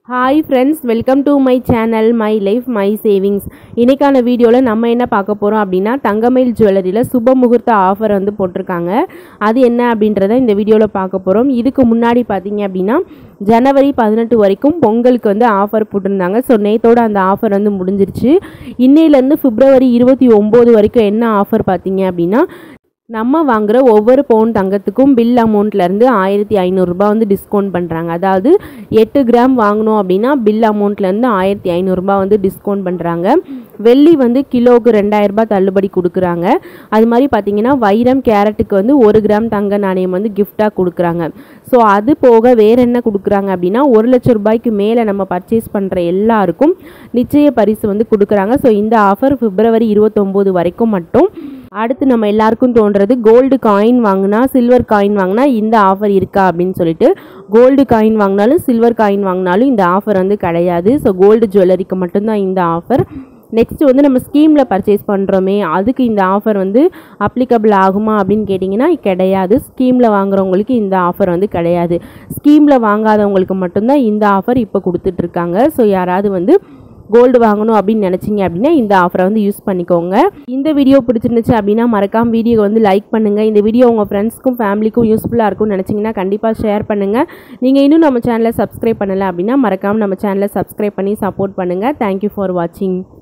hi friends welcome to my channel my life my savings இன்றைக்கான வீடியோவில் நம்ம என்ன பார்க்க போகிறோம் அப்படின்னா தங்கமயில் ஜுவல்லரியில் சுப முகூர்த்த ஆஃபர் வந்து போட்டிருக்காங்க அது என்ன அப்படின்றத இந்த வீடியோவில் பார்க்க போகிறோம் இதுக்கு முன்னாடி பார்த்தீங்க அப்படின்னா ஜனவரி பதினெட்டு வரைக்கும் பொங்கலுக்கு வந்து ஆஃபர் போட்டிருந்தாங்க ஸோ நேத்தோட அந்த ஆஃபர் வந்து முடிஞ்சிருச்சு இன்னையிலேருந்து பிப்ரவரி இருபத்தி ஒம்பது வரைக்கும் என்ன ஆஃபர் பார்த்தீங்க அப்படின்னா நம்ம வாங்குற ஒவ்வொரு பவுன் தங்கத்துக்கும் பில் அமௌண்ட்லேருந்து ஆயிரத்தி ஐநூறுரூபா வந்து டிஸ்கவுண்ட் பண்ணுறாங்க அதாவது எட்டு கிராம் வாங்கினோம் அப்படின்னா பில் அமௌண்ட்லேருந்து ஆயிரத்தி ஐநூறுரூபா வந்து டிஸ்கவுண்ட் பண்ணுறாங்க வெள்ளி வந்து கிலோவுக்கு ரெண்டாயிரரூபா தள்ளுபடி கொடுக்குறாங்க அது மாதிரி பார்த்தீங்கன்னா வைரம் கேரட்டுக்கு வந்து ஒரு கிராம் தங்க நாணயம் வந்து கிஃப்டாக கொடுக்குறாங்க ஸோ அது போக வேறு என்ன கொடுக்குறாங்க அப்படின்னா ஒரு லட்ச ரூபாய்க்கு மேலே நம்ம பர்ச்சேஸ் பண்ணுற எல்லாருக்கும் நிச்சய பரிசு வந்து கொடுக்குறாங்க ஸோ இந்த ஆஃபர் பிப்ரவரி இருபத்தொம்போது வரைக்கும் மட்டும் அடுத்து நம்ம எல்லாருக்கும் தோன்றது கோல்டு காயின் வாங்கினா சில்வர் காயின் வாங்கினா இந்த ஆஃபர் இருக்கா அப்படின்னு சொல்லிட்டு கோல்டு காயின் வாங்கினாலும் சில்வர் காயின் வாங்கினாலும் இந்த ஆஃபர் வந்து கிடையாது ஸோ கோல்டு ஜுவல்லரிக்கு மட்டும்தான் இந்த ஆஃபர் நெக்ஸ்ட் வந்து நம்ம ஸ்கீமில் பர்ச்சேஸ் பண்ணுறோமே அதுக்கு இந்த ஆஃபர் வந்து அப்ளிகபிள் ஆகுமா அப்படின்னு கேட்டிங்கன்னா கிடையாது ஸ்கீமில் வாங்குறவங்களுக்கு இந்த ஆஃபர் வந்து கிடையாது ஸ்கீமில் வாங்காதவங்களுக்கு மட்டும்தான் இந்த ஆஃபர் இப்போ கொடுத்துட்ருக்காங்க ஸோ யாராவது வந்து கோல்டு வாங்கணும் அப்படின்னு நினச்சிங்க அப்படின்னா இந்த ஆஃபரை வந்து யூஸ் பண்ணிக்கோங்க இந்த வீடியோ பிடிச்சிருந்துச்சு அப்படின்னா மறக்காம வீடியோ வந்து லைக் பண்ணுங்கள் இந்த வீடியோ உங்கள் ஃப்ரெண்ட்ஸ்க்கும் ஃபேமிலிக்கும் யூஸ்ஃபுல்லாக இருக்கும்னு நினச்சிங்கன்னா கண்டிப்பாக ஷேர் பண்ணுங்கள் நீங்கள் இன்னும் நம்ம சேனலை சப்ஸ்கிரைப் பண்ணலை அப்படின்னா மறக்காமல் நம்ம சேனலை சப்ஸ்கிரைப் பண்ணி சப்போர்ட் பண்ணுங்கள் தேங்க்யூ ஃபார் வாட்சிங்